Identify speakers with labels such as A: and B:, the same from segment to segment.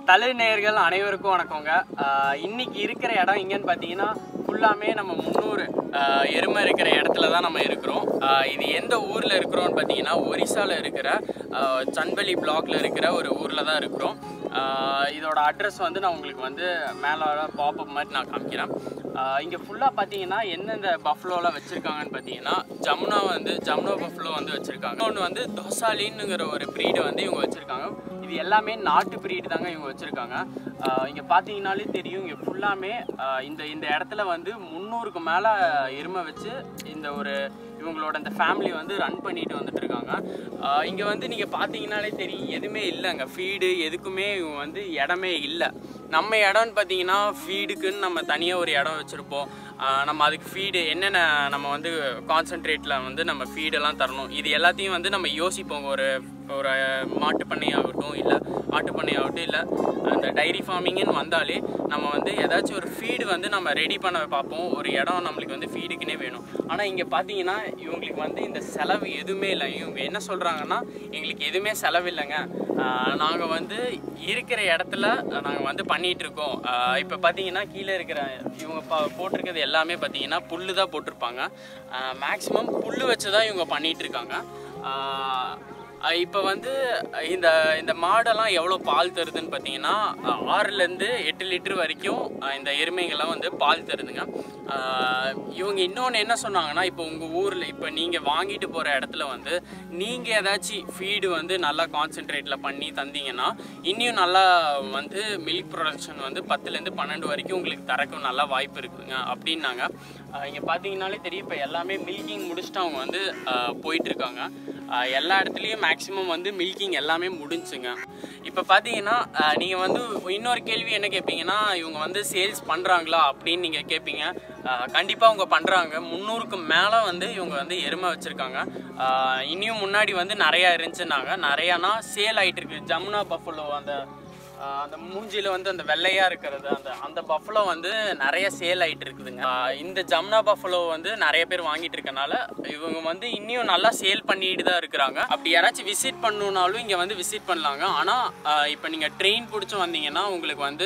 A: தலை நேயர்கள் அனைவருக்கும் வணக்கங்க ஆஹ் இன்னைக்கு இருக்கிற இடம் எங்கன்னு பார்த்தீங்கன்னா ஃபுல்லாமே நம்ம முந்நூறு ஆஹ் எருமை இருக்கிற இடத்துல தான் நம்ம இருக்கிறோம் ஆஹ் இது எந்த ஊரில் இருக்கிறோம்னு பார்த்தீங்கன்னா ஒரிசால இருக்கிற ஆஹ் சன்பலி பிளாக்ல இருக்கிற ஒரு ஊரில் தான் இருக்கிறோம் ஆஹ் இதோட அட்ரஸ் வந்து நான் உங்களுக்கு வந்து மேலே பாப்பப் மாதிரி நான் காமிக்கிறேன் இங்கே ஃபுல்லாக பார்த்தீங்கன்னா எந்தெந்த பஃப்ளோலாம் வச்சுருக்காங்கன்னு பார்த்தீங்கன்னா ஜமுனா வந்து ஜமுனா பஃப்ளோ வந்து வச்சுருக்காங்க இன்னொன்று வந்து தொசாலின்னுங்கிற ஒரு ப்ரீடை வந்து இவங்க வச்சுருக்காங்க இது எல்லாமே நாட்டு பிரீடு தாங்க இவங்க வச்சுருக்காங்க இங்கே பார்த்தீங்கனாலே தெரியும் இங்கே ஃபுல்லாமே இந்த இந்த இடத்துல வந்து முந்நூறுக்கு மேலே எருமை வச்சு இந்த ஒரு இவங்களோட இந்த ஃபேமிலி வந்து ரன் பண்ணிட்டு வந்துட்டு இருக்காங்க இங்கே வந்து நீங்கள் பார்த்தீங்கனாலே தெரியும் எதுவுமே இல்லைங்க ஃபீடு எதுக்குமே இவங்க வந்து இடமே இல்லை நம்ம இடம்னு பார்த்தீங்கன்னா ஃபீடுக்குன்னு நம்ம தனியாக ஒரு இடம் வச்சுருப்போம் நம்ம அதுக்கு ஃபீடு என்னென்ன நம்ம வந்து கான்சென்ட்ரேட்டில் வந்து நம்ம ஃபீடெல்லாம் தரணும் இது எல்லாத்தையும் வந்து நம்ம யோசிப்போம் ஒரு ஒரு மாட்டு பண்ணையாகட்டும் இல்லை ஆட்டு பண்ணையாகட்டும் இல்லை அந்த டைரி ஃபார்மிங்னு வந்தாலே நம்ம வந்து ஏதாச்சும் ஒரு ஃபீடு வந்து நம்ம ரெடி பண்ண பார்ப்போம் ஒரு இடம் நம்மளுக்கு வந்து ஃபீடுக்குன்னே வேணும் ஆனால் இங்கே பார்த்தீங்கன்னா இவங்களுக்கு வந்து இந்த செலவு எதுவுமே இல்லை இவங்க என்ன சொல்கிறாங்கன்னா எங்களுக்கு எதுவுமே செலவு இல்லைங்க நாங்கள் வந்து இருக்கிற இடத்துல நாங்கள் வந்து பண்ணிகிட்டு இருக்கோம் இப்போ பார்த்தீங்கன்னா கீழே இருக்கிற இவங்க பா போட்டிருக்கிறது எல்லாமே பார்த்தீங்கன்னா புல்லு தான் போட்டிருப்பாங்க மேக்ஸிமம் புல்லு வச்சு தான் இவங்க பண்ணிகிட்டு இருக்காங்க இப்போ வந்து இந்த இந்த மாடெல்லாம் எவ்வளோ பால் தருதுன்னு பார்த்தீங்கன்னா ஆறுலேருந்து எட்டு லிட்டர் வரைக்கும் இந்த எருமைங்கள்லாம் வந்து பால் தருதுங்க இவங்க இன்னொன்று என்ன சொன்னாங்கன்னா இப்போ உங்கள் ஊரில் இப்போ நீங்கள் வாங்கிட்டு போகிற இடத்துல வந்து நீங்கள் ஏதாச்சும் ஃபீடு வந்து நல்லா கான்சென்ட்ரேட்டில் பண்ணி தந்தீங்கன்னா இன்னும் நல்லா வந்து மில்க் ப்ரொடக்ஷன் வந்து பத்துலேருந்து பன்னெண்டு வரைக்கும் உங்களுக்கு தரக்கும் நல்லா வாய்ப்பு இருக்குதுங்க அப்படின்னாங்க இங்கே பார்த்தீங்கன்னாலே தெரியும் இப்போ எல்லாமே மில்கிங் முடிச்சுட்டு அவங்க வந்து போயிட்டுருக்காங்க எல்லா இடத்துலையும் மேக்ஸிமம் வந்து மில்கிங் எல்லாமே முடிஞ்சுங்க இப்போ பார்த்தீங்கன்னா நீங்கள் வந்து இன்னொரு கேள்வி என்ன கேட்பீங்கன்னா இவங்க வந்து சேல்ஸ் பண்ணுறாங்களா அப்படின்னு நீங்கள் கேட்பீங்க கண்டிப்பாக அவங்க பண்ணுறாங்க முந்நூறுக்கு மேலே வந்து இவங்க வந்து எருமை வச்சுருக்காங்க இனியும் முன்னாடி வந்து நிறையா இருந்துச்சுன்னாங்க நிறையானா சேல் ஆகிட்டு இருக்கு ஜமுனா பஃபலோ அந்த அந்த மூஞ்சியில் வந்து அந்த வெள்ளையாக இருக்கிறது அந்த அந்த பஃபலோ வந்து நிறைய சேல் ஆகிட்டு இருக்குதுங்க இந்த ஜம்னா பஃபலோ வந்து நிறைய பேர் வாங்கிட்டு இருக்கனால இவங்க வந்து இன்னும் நல்லா சேல் பண்ணிட்டு தான் இருக்கிறாங்க அப்படி யாராச்சும் விசிட் பண்ணணுன்னாலும் இங்கே வந்து விசிட் பண்ணலாங்க ஆனால் இப்போ நீங்கள் ட்ரெயின் பிடிச்சி வந்தீங்கன்னா உங்களுக்கு வந்து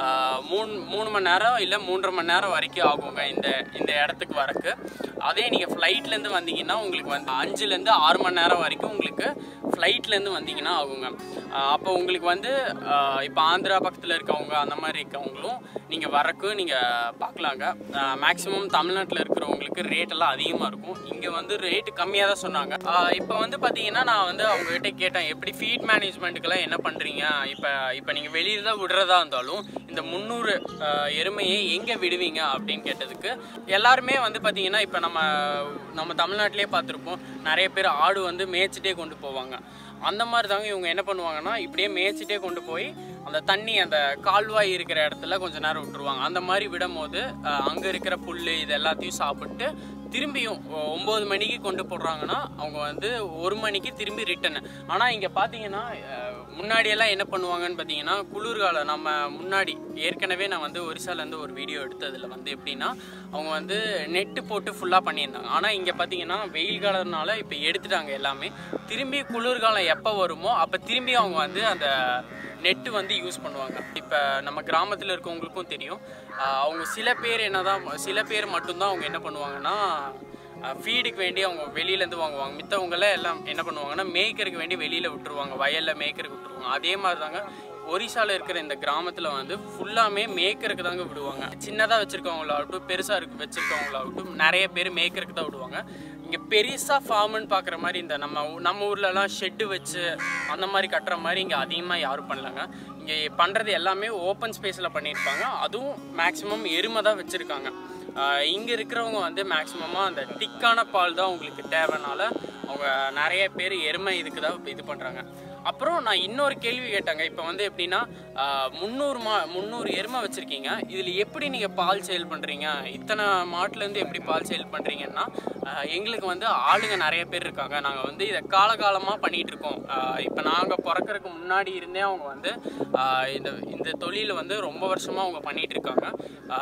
A: மூணு மூணு மணி நேரம் இல்லை மூன்றரை மணி நேரம் வரைக்கும் ஆகுங்க இந்த இந்த இடத்துக்கு வரக்கு அதே நீங்கள் ஃப்ளைட்லேருந்து வந்தீங்கன்னா உங்களுக்கு வந்து அஞ்சுலேருந்து ஆறு மணி நேரம் வரைக்கும் உங்களுக்கு ஃப்ளைட்லேருந்து வந்தீங்கன்னா ஆகுங்க அப்போ உங்களுக்கு வந்து இப்போ ஆந்திரா பக்கத்தில் இருக்கவங்க அந்த மாதிரி இருக்கவங்களும் நீங்கள் வரக்கு நீங்கள் பார்க்கலாங்க மேக்ஸிமம் தமிழ்நாட்டில் இருக்கிறவங்களுக்கு ரேட்டெல்லாம் அதிகமாக இருக்கும் இங்கே வந்து ரேட்டு கம்மியாக தான் சொன்னாங்க இப்போ வந்து பார்த்தீங்கன்னா நான் வந்து அவங்ககிட்ட கேட்டேன் எப்படி ஃபீட் மேனேஜ்மெண்ட்டுக்கெல்லாம் என்ன பண்ணுறீங்க இப்போ இப்போ நீங்கள் வெளியில் தான் விடுறதா இருந்தாலும் இந்த முந்நூறு எருமையை எங்கே விடுவீங்க அப்படின்னு கேட்டதுக்கு எல்லாருமே வந்து பார்த்தீங்கன்னா இப்போ நம்ம நம்ம தமிழ்நாட்டிலே பார்த்துருப்போம் நிறைய பேர் ஆடு வந்து மேய்ச்சிட்டே கொண்டு போவாங்க அந்த மாதிரி தாங்க இவங்க என்ன பண்ணுவாங்கன்னா இப்படியே மேய்ச்சிட்டே கொண்டு போய் அந்த தண்ணி அந்த கால்வாய் இருக்கிற இடத்துல கொஞ்சம் நேரம் விட்டுருவாங்க அந்த மாதிரி விடும் போது அங்கே இருக்கிற புல் இது எல்லாத்தையும் சாப்பிட்டு திரும்பியும் ஒம்பது மணிக்கு கொண்டு போடுறாங்கன்னா அவங்க வந்து ஒரு மணிக்கு திரும்பி ரிட்டன் ஆனால் இங்கே பார்த்தீங்கன்னா முன்னாடியெல்லாம் என்ன பண்ணுவாங்கன்னு பார்த்தீங்கன்னா குளிர்காலம் நம்ம முன்னாடி ஏற்கனவே நான் வந்து ஒரிசாலேருந்து ஒரு வீடியோ எடுத்ததில் வந்து எப்படின்னா அவங்க வந்து நெட்டு போட்டு ஃபுல்லாக பண்ணியிருந்தாங்க ஆனால் இங்கே பார்த்தீங்கன்னா வெயில் காலம்னால இப்போ எடுத்துட்டாங்க எல்லாமே திரும்பி குளிர்காலம் எப்போ வருமோ அப்போ திரும்பி அவங்க வந்து அந்த நெட்டு வந்து யூஸ் பண்ணுவாங்க இப்போ நம்ம கிராமத்தில் இருக்கவங்களுக்கும் தெரியும் அவங்க சில பேர் என்ன தான் சில பேர் மட்டும்தான் அவங்க என்ன பண்ணுவாங்கன்னா ஃபீடுக்கு வேண்டி அவங்க வெளியிலேருந்து வாங்குவாங்க மித்தவங்களாம் எல்லாம் என்ன பண்ணுவாங்கன்னா மேய்க்கருக்கு வேண்டி வெளியில் விட்டுருவாங்க வயலில் மேய்க்கருக்கு விட்டுருவாங்க அதே மாதிரி தாங்க ஒரிசாவில் இருக்கிற இந்த கிராமத்தில் வந்து ஃபுல்லாமே மேய்க்கருக்கு தாங்க விடுவாங்க சின்னதாக வச்சுருக்கவங்களாகட்டும் பெருசாக இருக்கு வச்சுருக்கவங்களாகட்டும் நிறைய பேர் மேய்க்கருக்கு தான் விடுவாங்க இங்கே பெருசாக ஃபார்முன்னு பார்க்குற மாதிரி இந்த நம்ம நம்ம ஊர்லலாம் ஷெட்டு வச்சு அந்த மாதிரி கட்டுற மாதிரி இங்கே அதிகமாக யாரும் பண்ணலங்க இங்கே பண்ணுறது எல்லாமே ஓப்பன் ஸ்பேஸில் பண்ணியிருப்பாங்க அதுவும் மேக்ஸிமம் எருமை தான் வச்சுருக்காங்க இங்கே இருக்கிறவங்க வந்து மேக்ஸிமமாக அந்த திக்கான பால் தான் உங்களுக்கு தேவைனால அவங்க நிறைய பேர் எருமை இதுக்கு தான் இது பண்ணுறாங்க அப்புறம் நான் இன்னொரு கேள்வி கேட்டேங்க இப்போ வந்து எப்படின்னா முந்நூறு மா முந்நூறு எருமை வச்சுருக்கீங்க இதில் எப்படி நீங்கள் பால் சேல் பண்ணுறீங்க இத்தனை மாட்டுலேருந்து எப்படி பால் சேல் பண்ணுறீங்கன்னா எங்களுக்கு வந்து ஆளுங்க நிறைய பேர் இருக்காங்க நாங்கள் வந்து இதை காலகாலமாக பண்ணிகிட்டு இருக்கோம் இப்போ நாங்கள் பிறக்கறதுக்கு முன்னாடி இருந்தே அவங்க வந்து இந்த இந்த தொழிலை வந்து ரொம்ப வருஷமாக அவங்க பண்ணிகிட்டு இருக்காங்க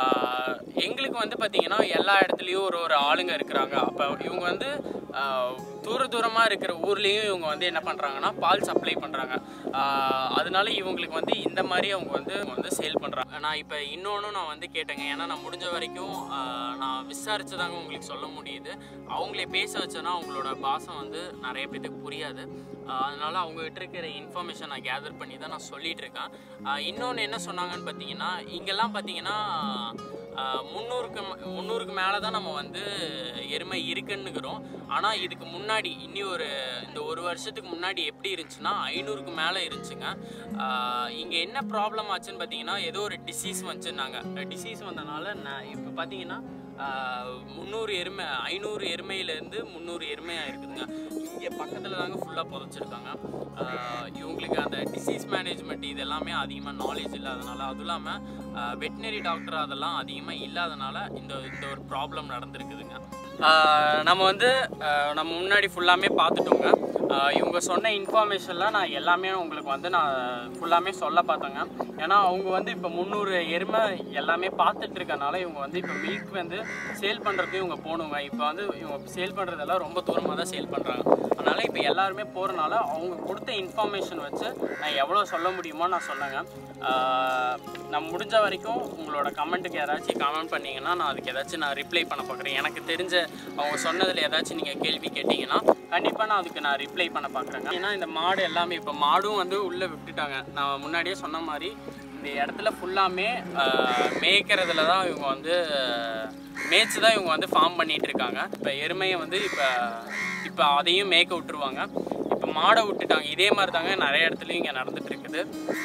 A: எங்களுக்கு வந்து பார்த்திங்கன்னா எல்லா இடத்துலையும் ஒரு ஒரு ஆளுங்க இருக்கிறாங்க அப்போ இவங்க வந்து தூர தூரமாக இருக்கிற ஊர்லேயும் இவங்க வந்து என்ன பண்ணுறாங்கன்னா பால் சப்ளை பண்ணுறாங்க அதனால இவங்களுக்கு வந்து இந்த மாதிரி அவங்க வந்து அவங்க வந்து சேல் பண்ணுறாங்க நான் இப்போ இன்னொன்று நான் வந்து கேட்டேங்க ஏன்னா நான் முடிஞ்ச வரைக்கும் ஆஹ், நான் விசாரிச்சு தாங்க உங்களுக்கு சொல்ல முடியுது அவங்களே பேச வச்சேன்னா அவங்களோட பாசம் வந்து நிறைய பேத்துக்கு புரியாது ஆஹ், அதனால அவங்ககிட்ட இருக்கிற இன்ஃபர்மேஷன் நான் கேதர் பண்ணி தான் நான் சொல்லிட்டு இருக்கேன் இன்னொன்று என்ன சொன்னாங்கன்னு பார்த்தீங்கன்னா இங்கெல்லாம் பார்த்தீங்கன்னா ஆஹ், முந்நூறுக்கு ம- முந்நூறுக்கு மேலே தான் நம்ம வந்து எருமை இருக்குன்னுக்கிறோம் ஆனால் இதுக்கு முன்னாடி இனி ஒரு இந்த ஒரு வருஷத்துக்கு முன்னாடி எப்படி இருந்துச்சுன்னா ஐநூறுக்கு மேலே இருந்துச்சுங்க இங்கே என்ன ப்ராப்ளம் ஆச்சுன்னு பார்த்தீங்கன்னா ஏதோ ஒரு டிசீஸ் வந்துச்சுன்னாங்க டிசீஸ் வந்தனால நான் இப்போ பார்த்தீங்கன்னா முந்நூறு எருமை ஐநூறு எருமையிலேருந்து முந்நூறு எருமையாக இருக்குதுங்க இங்கே பக்கத்தில் தாங்க ஃபுல்லாக புதைச்சிருக்காங்க ஆஹ் இவங்களுக்கு அந்த டிசீஸ் மேனேஜ்மெண்ட் இது எல்லாமே அதிகமாக நாலேஜ் இல்லாதனால அதுவும் இல்லாமல் வெட்டினரி டாக்டர் அதெல்லாம் அதிகமாக இல்லாதனால இந்த இந்த ஒரு ப்ராப்ளம் நடந்திருக்குதுங்க ஆஹ் நம்ம வந்து ஆஹ் நம்ம முன்னாடி ஃபுல்லாமே பார்த்துட்டோங்க ஆஹ் இவங்க சொன்ன இன்ஃபர்மேஷன்லாம் நான் எல்லாமே உங்களுக்கு வந்து நான் ஃபுல்லாமே சொல்ல பார்த்தேங்க ஏன்னா அவங்க வந்து இப்போ முந்நூறு எருமை எல்லாமே பார்த்துட்டு இருக்கனால இவங்க வந்து இப்போ மில்க் வந்து சேல் பண்ணுறதுக்கு இவங்க போகணுங்க இப்போ வந்து இவங்க சேல் பண்ணுறதெல்லாம் ரொம்ப தூரமாக தான் சேல் பண்ணுறாங்க அதனால் இப்போ எல்லாருமே போகிறனால அவங்க கொடுத்த இன்ஃபர்மேஷன் வச்சு நான் எவ்வளோ சொல்ல முடியுமோ நான் சொன்னேங்க ஆஹ் நான் முடிஞ்ச வரைக்கும் உங்களோட கமெண்ட்டுக்கு யாராச்சும் கமெண்ட் பண்ணீங்கன்னா நான் அதுக்கு ஏதாச்சும் நான் ரிப்ளை பண்ண பார்க்குறேன் எனக்கு தெரிஞ்ச அவங்க சொன்னதில் ஏதாச்சும் நீங்கள் கேள்வி கேட்டிங்கன்னா கண்டிப்பாக நான் அதுக்கு நான் ரிப்ளை பண்ண பார்க்குறேங்க ஏன்னா இந்த மாடு எல்லாமே இப்போ மாடும் வந்து உள்ளே விட்டுட்டாங்க நான் முன்னாடியே சொன்ன மாதிரி இந்த இடத்துல ஃபுல்லாமே மேய்க்கிறதுல தான் இவங்க வந்து மேய்ச்சி தான் இவங்க வந்து ஃபார்ம் பண்ணிட்டு இருக்காங்க இப்போ எருமையை வந்து இப்போ இப்போ அதையும் மேய்க்க விட்டுருவாங்க இப்போ மாடை விட்டுட்டாங்க இதே மாதிரி தாங்க நிறைய இடத்துலையும் இங்கே நடந்துட்டு இருக்குது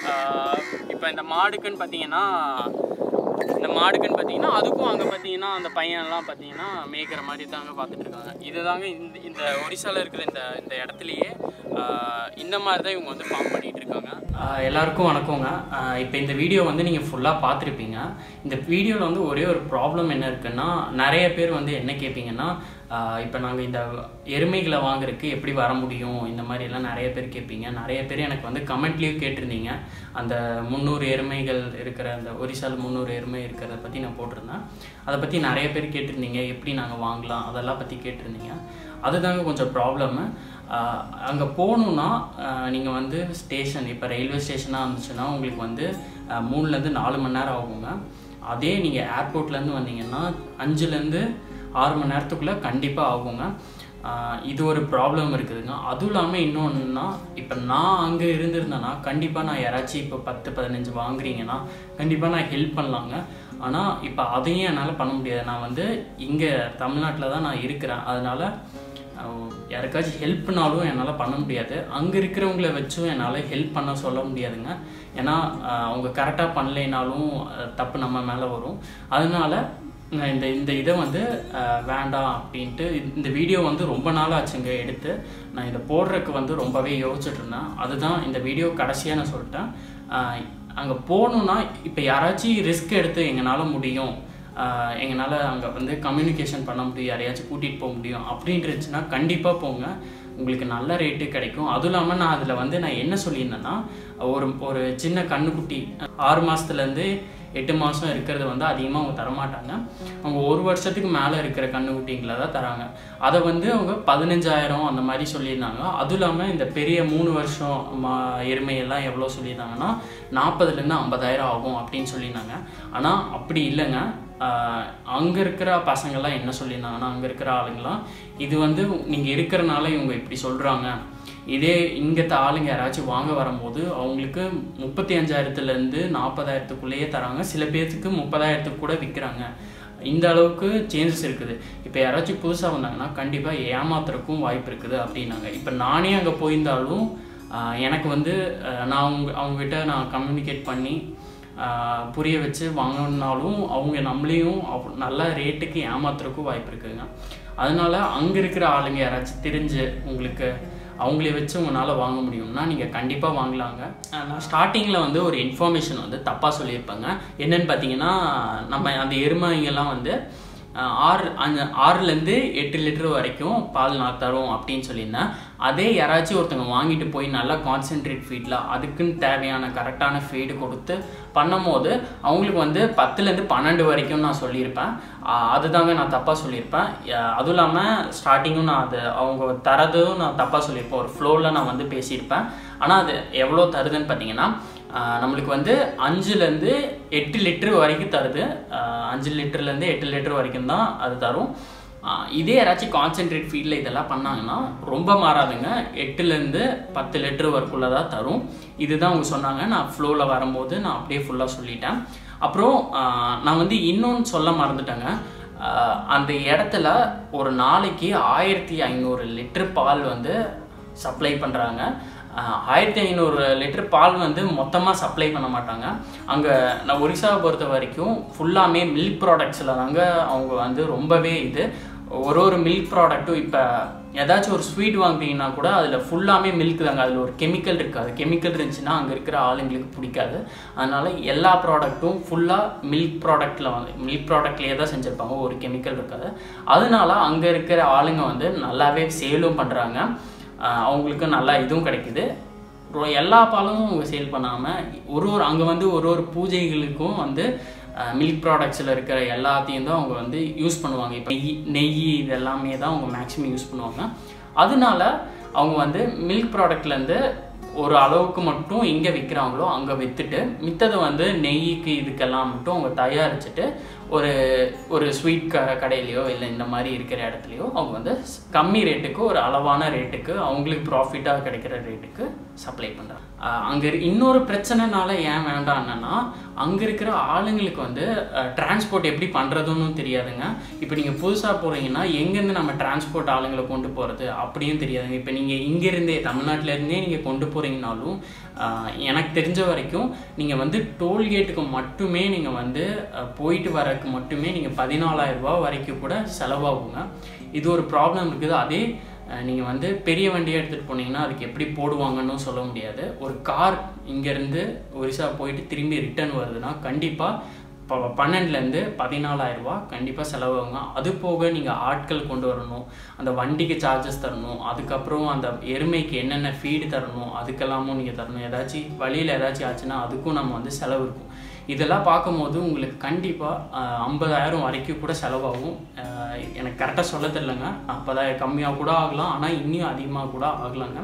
A: இப்போ இந்த மாடுக்குன்னு பார்த்தீங்கன்னா இந்த மாடுக்குன்னு பார்த்தீங்கன்னா அதுக்கும் அங்கே பார்த்தீங்கன்னா அந்த பையன்லாம் பார்த்தீங்கன்னா மேய்க்கிற மாதிரி தாங்க பார்த்துட்டு இருக்காங்க இதுதாங்க இந்த இந்த ஒரிசால இருக்கிற இந்த இந்த இடத்துலையே ஆஹ் இந்த மாதிரி தான் இவங்க வந்து ஃபார்ம் பண்ணிட்டு இருக்காங்க எல்லாருக்கும் வணக்கங்க இப்போ இந்த வீடியோ வந்து நீங்கள் ஃபுல்லாக பார்த்துருப்பீங்க இந்த வீடியோவில் வந்து ஒரே ஒரு ப்ராப்ளம் என்ன இருக்குன்னா நிறைய பேர் வந்து என்ன கேட்பீங்கன்னா இப்போ நாங்கள் இந்த எருமைகளை வாங்குறதுக்கு எப்படி வர முடியும் இந்த மாதிரி எல்லாம் நிறைய பேர் கேட்பீங்க நிறைய பேர் எனக்கு வந்து கமெண்ட்லேயும் கேட்டிருந்தீங்க அந்த முந்நூறு எருமைகள் இருக்கிற அந்த ஒரிசால முந்நூறு எருமை இருக்கிறத பற்றி நான் போட்டிருந்தேன் அதை பற்றி நிறைய பேர் கேட்டிருந்தீங்க எப்படி நாங்கள் வாங்கலாம் அதெல்லாம் பற்றி கேட்டிருந்தீங்க அதுதாங்க கொஞ்சம் ப்ராப்ளம்மு அங்கே போகணுன்னா நீங்கள் வந்து ஸ்டேஷன் இப்போ ரயில்வே ஸ்டேஷனாக இருந்துச்சுன்னா உங்களுக்கு வந்து ஆஹ் மூணுலேருந்து நாலு மணி நேரம் ஆகுங்க அதே நீங்கள் ஏர்போர்ட்லேருந்து வந்தீங்கன்னா அஞ்சுலேருந்து ஆறு மணி நேரத்துக்குள்ளே கண்டிப்பாக ஆகுங்க ஆஹ் இது ஒரு ப்ராப்ளம் இருக்குதுங்க அதுவும் இல்லாமல் இன்னொன்றுனா இப்போ நான் அங்கே இருந்திருந்தேன்னா கண்டிப்பாக நான் யாராச்சும் இப்போ பத்து பதினஞ்சு வாங்குறீங்கன்னா கண்டிப்பாக நான் ஹெல்ப் பண்ணலாங்க ஆனால் இப்போ அதையும் என்னால் பண்ண முடியாது நான் வந்து இங்கே தமிழ்நாட்டில் தான் நான் இருக்கிறேன் அதனால் அஹ் யாருக்காச்சும் ஹெல்ப்னாலும் என்னால் பண்ண முடியாது அங்கே இருக்கிறவங்கள வச்சும் என்னால் ஹெல்ப் பண்ண சொல்ல முடியாதுங்க ஏன்னா அஹ் அவங்க கரெக்டாக பண்ணலைனாலும் அஹ் தப்பு நம்ம மேலே வரும் அதனால நான் இந்த இந்த இதை வந்து அஹ் வேண்டாம் அப்படின்ட்டு இந்த வீடியோ வந்து ரொம்ப நாள் ஆச்சுங்க எடுத்து நான் இதை போடுறதுக்கு வந்து ரொம்பவே யோசிச்சுட்டு இருந்தேன் அதுதான் இந்த வீடியோ கடைசியாக நான் சொல்லிட்டேன் அங்கே போகணுன்னா இப்போ யாராச்சும் ரிஸ்க் எடுத்து எங்களால் முடியும் எங்களால் அங்கே வந்து கம்யூனிகேஷன் பண்ண முடியும் யாரையாச்சும் கூட்டிகிட்டு போக முடியும் அப்படின்னு இருந்துச்சுன்னா கண்டிப்பாக போங்க உங்களுக்கு நல்ல ரேட்டு கிடைக்கும் அதுவும் இல்லாமல் நான் அதில் வந்து நான் என்ன சொல்லியிருந்தேன்னா ஒரு ஒரு சின்ன கண்ணுக்குட்டி ஆறு மாதத்துலேருந்து எட்டு மாதம் இருக்கிறது வந்து அதிகமாக அவங்க தரமாட்டாங்க அவங்க ஒரு வருஷத்துக்கு மேலே இருக்கிற கண்ணுக்குட்டிங்களை தான் தராங்க அதை வந்து அவங்க பதினஞ்சாயிரம் அந்த மாதிரி சொல்லியிருந்தாங்க அதுவும் இல்லாமல் இந்த பெரிய மூணு வருஷம் மா எருமையெல்லாம் எவ்வளோ சொல்லியிருந்தாங்கன்னா நாற்பதுலேருந்து ஐம்பதாயிரம் ஆகும் அப்படின்னு சொல்லியிருந்தாங்க ஆனால் அப்படி இல்லைங்க அங்கே இருக்கிற பசங்கள்லாம் என்ன சொல்லியிருந்தாங்கன்னா அங்கே இருக்கிற ஆளுங்களாம் இது வந்து நீங்கள் இருக்கிறனால இவங்க இப்படி சொல்கிறாங்க இதே இங்கத்த ஆளுங்க யாராச்சும் வாங்க வரும்போது அவங்களுக்கு முப்பத்தி அஞ்சாயிரத்துலேருந்து நாற்பதாயிரத்துக்குள்ளேயே தராங்க சில பேர்த்துக்கு முப்பதாயிரத்துக்கு கூட விற்கிறாங்க இந்த அளவுக்கு சேஞ்சஸ் இருக்குது இப்போ யாராச்சும் புதுசாக வந்தாங்கன்னா கண்டிப்பாக ஏமாத்துறதுக்கும் வாய்ப்பு இருக்குது அப்படின்னாங்க இப்போ நானே அங்கே போயிருந்தாலும் ஆஹ் எனக்கு வந்து ஆஹ் நான் அவங்க அவங்ககிட்ட நான் கம்யூனிகேட் பண்ணி ஆஹ் புரிய வச்சு வாங்கினாலும் அவங்க நம்மளையும் அவ்- நல்ல ரேட்டுக்கு ஏமாத்துறதுக்கும் வாய்ப்பு இருக்குதுங்க அதனால அங்கே இருக்கிற ஆளுங்க யாராச்சும் தெரிஞ்சு உங்களுக்கு அவங்களே வச்சு உங்களால் வாங்க முடியும்னா நீங்கள் கண்டிப்பாக வாங்கலாங்க ஆஹ் நான் ஸ்டார்டிங்கில் வந்து ஒரு இன்ஃபர்மேஷன் வந்து தப்பாக சொல்லியிருப்பேங்க என்னன்னு பார்த்தீங்கன்னா நம்ம அந்த எருமைங்கெல்லாம் வந்து அஹ், ஆறு அந்த ஆறுலேருந்து எட்டு லிட்டர் வரைக்கும் பால் நான் தரும் அப்படின்னு சொல்லியிருந்தேன் அதே யாராச்சும் ஒருத்தவங்க வாங்கிட்டு போய் நல்லா கான்சென்ட்ரேட் ஃபீடில் அதுக்குன்னு தேவையான கரெக்டான ஃபீடு கொடுத்து பண்ணும்போது அவங்களுக்கு வந்து பத்துலேருந்து பன்னெண்டு வரைக்கும் நான் சொல்லியிருப்பேன் ஆஹ் அதுதாங்க நான் தப்பாக சொல்லியிருப்பேன் அஹ் அதுவும் இல்லாமல் ஸ்டார்டிங்கும் நான் அது அவங்க தரதும் நான் தப்பாக சொல்லியிருப்பேன் ஒரு ஃப்ளோவில் நான் வந்து பேசியிருப்பேன் ஆனால் அது எவ்வளோ தருதுன்னு பார்த்தீங்கன்னா ஆஹ் நம்மளுக்கு வந்து அஞ்சுலேருந்து எட்டு லிட்டர் வரைக்கும் தருது ஆஹ் அஞ்சு லிட்டர்லேருந்து எட்டு லிட்டர் வரைக்கும் தான் அது தரும் ஆஹ் இதே யாராச்சும் கான்சென்ட்ரேட் ஃபீல்டில் இதெல்லாம் பண்ணாங்கன்னா ரொம்ப மாறாதுங்க எட்டுலேருந்து பத்து லிட்டர் வரைக்குள்ள தான் தரும் இதுதான் அவங்க சொன்னாங்க நான் ஃப்ளோவில் வரும்போது நான் அப்படியே ஃபுல்லாக சொல்லிட்டேன் அப்புறம் ஆஹ் நான் வந்து இன்னொன்று சொல்ல மறந்துட்டேங்க ஆஹ் அந்த இடத்துல ஒரு நாளைக்கு ஆயிரத்தி ஐநூறு லிட்டர் பால் வந்து சப்ளை பண்ணுறாங்க ஆயிரத்தி ஐநூறு லிட்டர் பால் வந்து மொத்தமாக சப்ளை பண்ண மாட்டாங்க அங்கே நான் ஒரிசாவை பொறுத்த வரைக்கும் ஃபுல்லாமே மில்க் ப்ராடக்ட்ஸில் தாங்க அவங்க வந்து ரொம்பவே இது ஒரு ஒரு மில்க் ப்ராடக்ட்டும் இப்போ ஏதாச்சும் ஒரு ஸ்வீட் வாங்குறீங்கன்னா கூட அதில் ஃபுல்லாமே மில்க் தாங்க அதில் ஒரு கெமிக்கல் இருக்காது கெமிக்கல் இருந்துச்சுன்னா அங்கே இருக்கிற ஆளுங்களுக்கு பிடிக்காது அதனால எல்லா ப்ராடக்ட்டும் ஃபுல்லாக மில்க் ப்ராடக்ட்டில் வந்து மில்க் ப்ராடக்ட்லேயே தான் செஞ்சுருப்பாங்க ஒரு கெமிக்கல் இருக்காது அதனால அங்கே இருக்கிற ஆளுங்க வந்து நல்லாவே சேலும் பண்ணுறாங்க அவங்களுக்கு நல்லா இதுவும் கிடைக்குது அப்புறம் எல்லா பாலும் அவங்க சேல் பண்ணாமல் ஒரு ஒரு அங்கே வந்து ஒரு ஒரு பூஜைகளுக்கும் வந்து மில்க் ப்ராடக்ட்ஸில் இருக்கிற எல்லாத்தையும் தான் அவங்க வந்து யூஸ் பண்ணுவாங்க இப்போ நெய் நெய் இது எல்லாமே தான் அவங்க மேக்ஸிமம் யூஸ் பண்ணுவாங்க அதனால அவங்க வந்து மில்க் ப்ராடக்ட்லேருந்து ஒரு அளவுக்கு மட்டும் எங்கே விற்கிறாங்களோ அங்கே விற்றுட்டு மித்ததை வந்து நெய்க்கு இதுக்கெல்லாம் மட்டும் அவங்க தயாரிச்சுட்டு ஒரு ஒரு ஸ்வீட் க கடையிலையோ இல்லை இந்த மாதிரி இருக்கிற இடத்துலையோ அவங்க வந்து கம்மி ரேட்டுக்கு ஒரு அளவான ரேட்டுக்கு அவங்களுக்கு ப்ராஃபிட்டாக கிடைக்கிற ரேட்டுக்கு சப்ளை பண்ணுறாங்க அங்கே இன்னொரு பிரச்சனைனால ஏன் வேண்டாம்னா அங்கே இருக்கிற ஆளுங்களுக்கு வந்து டிரான்ஸ்போர்ட் எப்படி பண்ணுறதுன்னு தெரியாதுங்க இப்போ நீங்கள் புதுசாக போகிறீங்கன்னா எங்கேருந்து நம்ம டிரான்ஸ்போர்ட் ஆளுங்களை கொண்டு போகிறது அப்படியும் தெரியாதுங்க இப்போ நீங்கள் இங்கேருந்தே தமிழ்நாட்டிலேருந்தே நீங்கள் கொண்டு போகிறீங்கனாலும் எனக்கு தெரிஞ்ச வரைக்கும் நீங்கள் வந்து டோல்கேட்டுக்கு மட்டுமே நீங்கள் வந்து அஹ், போயிட்டு வரக்கு மட்டுமே நீங்கள் பதினாலாயிரம் ரூபாய் வரைக்கும் கூட செலவாகுங்க இது ஒரு ப்ராப்ளம் இருக்குது அதே நீங்கள் வந்து பெரிய வண்டியை எடுத்துகிட்டு போனீங்கன்னா அதுக்கு எப்படி போடுவாங்கன்னு சொல்ல முடியாது ஒரு கார் இங்கேருந்து ஒரிசா போயிட்டு திரும்பி ரிட்டர்ன் வருதுன்னா கண்டிப்பாக இப்போ பன்னெண்டுலேருந்து பதினாலாயிரம் ரூபாய் கண்டிப்பாக செலவாகுங்க அது போக நீங்கள் ஆட்கள் கொண்டு வரணும் அந்த வண்டிக்கு சார்ஜஸ் தரணும் அதுக்கப்புறம் அந்த எருமைக்கு என்னென்ன ஃபீடு தரணும் அதுக்கெல்லாமும் நீங்கள் தரணும் ஏதாச்சும் வழியில் ஏதாச்சும் ஆச்சுன்னா அதுக்கும் நம்ம வந்து செலவு இருக்கும் இதெல்லாம் பார்க்கும்போது உங்களுக்கு கண்டிப்பாக ஐம்பதாயிரம் வரைக்கும் கூட செலவாகும் அஹ் எனக்கு கரெக்டாக சொல்ல தெரிலங்க ஐம்பதாயிரம் கம்மியாக கூட ஆகலாம் ஆனால் இன்னும் அதிகமாக கூட ஆகலாங்க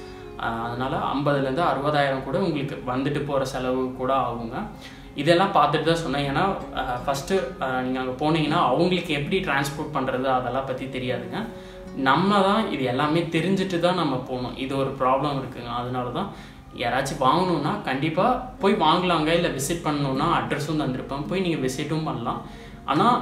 A: அஹ் அதனால ஐம்பதுலேருந்து அறுபதாயிரம் கூட உங்களுக்கு வந்துட்டு போகிற செலவு கூட ஆகுங்க இதெல்லாம் பார்த்துட்டு தான் சொன்னேன் ஏன்னா ஃபஸ்ட்டு நீங்கள் அங்கே போனீங்கன்னா அவங்களுக்கு எப்படி டிரான்ஸ்போர்ட் பண்ணுறது அதெல்லாம் பற்றி தெரியாதுங்க நம்ம தான் இது எல்லாமே தெரிஞ்சுட்டு தான் நம்ம போகணும் இது ஒரு ப்ராப்ளம் இருக்குங்க அதனால தான் யாராச்சும் வாங்கணுன்னா கண்டிப்பாக போய் வாங்கலாங்க இல்லை விசிட் பண்ணணுன்னா அட்ரஸும் தந்திருப்பேன் போய் நீங்கள் விசிட்டும் பண்ணலாம் ஆனால்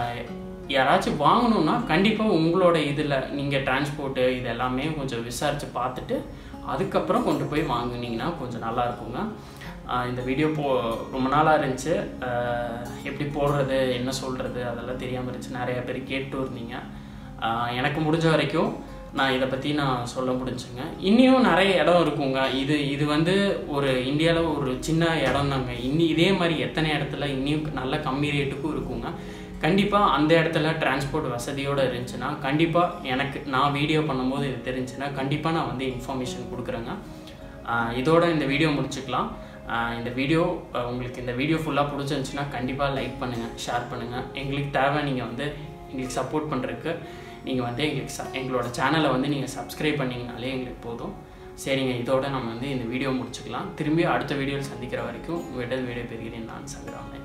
A: யாராச்சும் வாங்கணுன்னா கண்டிப்பாக உங்களோட இதில் நீங்கள் டிரான்ஸ்போர்ட்டு இது எல்லாமே கொஞ்சம் விசாரித்து பார்த்துட்டு அதுக்கப்புறம் கொண்டு போய் வாங்குனீங்கன்னா கொஞ்சம் நல்லா இருக்குங்க ஆஹ் இந்த வீடியோ போ ரொம்ப நாளாக இருந்துச்சு ஆஹ் எப்படி போடுறது என்ன சொல்கிறது அதெல்லாம் தெரியாமல் இருந்துச்சு நிறைய பேர் கேட்டு இருந்தீங்க ஆஹ் எனக்கு முடிஞ்ச வரைக்கும் நான் இதை பற்றி நான் சொல்ல முடிஞ்சுங்க இன்னியும் நிறைய இடம் இருக்குங்க இது இது வந்து ஒரு இந்தியாவில் ஒரு சின்ன இடம் தாங்க இன்னி இதே மாதிரி எத்தனை இடத்துல இன்னியும் நல்ல கம்மி ரேட்டுக்கும் இருக்குங்க கண்டிப்பாக அந்த இடத்துல டிரான்ஸ்போர்ட் வசதியோடு இருந்துச்சுன்னா கண்டிப்பாக எனக்கு நான் வீடியோ பண்ணும்போது இது தெரிஞ்சுன்னா கண்டிப்பாக நான் வந்து இன்ஃபர்மேஷன் கொடுக்குறேங்க ஆஹ் இதோட இந்த வீடியோ முடிச்சுக்கலாம் ஆஹ் இந்த வீடியோ ஆஹ் உங்களுக்கு இந்த வீடியோ ஃபுல்லாக பிடிச்சிருந்துச்சுன்னா கண்டிப்பாக லைக் பண்ணுங்கள் ஷேர் பண்ணுங்கள் எங்களுக்கு தேவை நீங்கள் வந்து எங்களுக்கு சப்போர்ட் பண்ணுறதுக்கு நீங்கள் வந்து எங்களுக்கு ச எங்களோட சேனலை வந்து நீங்கள் சப்ஸ்கிரைப் பண்ணிங்கனாலே எங்களுக்கு போதும் சரிங்க இதோட நம்ம வந்து இந்த வீடியோ முடிச்சுக்கலாம் திரும்பி அடுத்த வீடியோவில் சந்திக்கிற வரைக்கும் உங்கள்கிட்ட வீடியோ பெறுகிறேன் நான் சங்கராமன்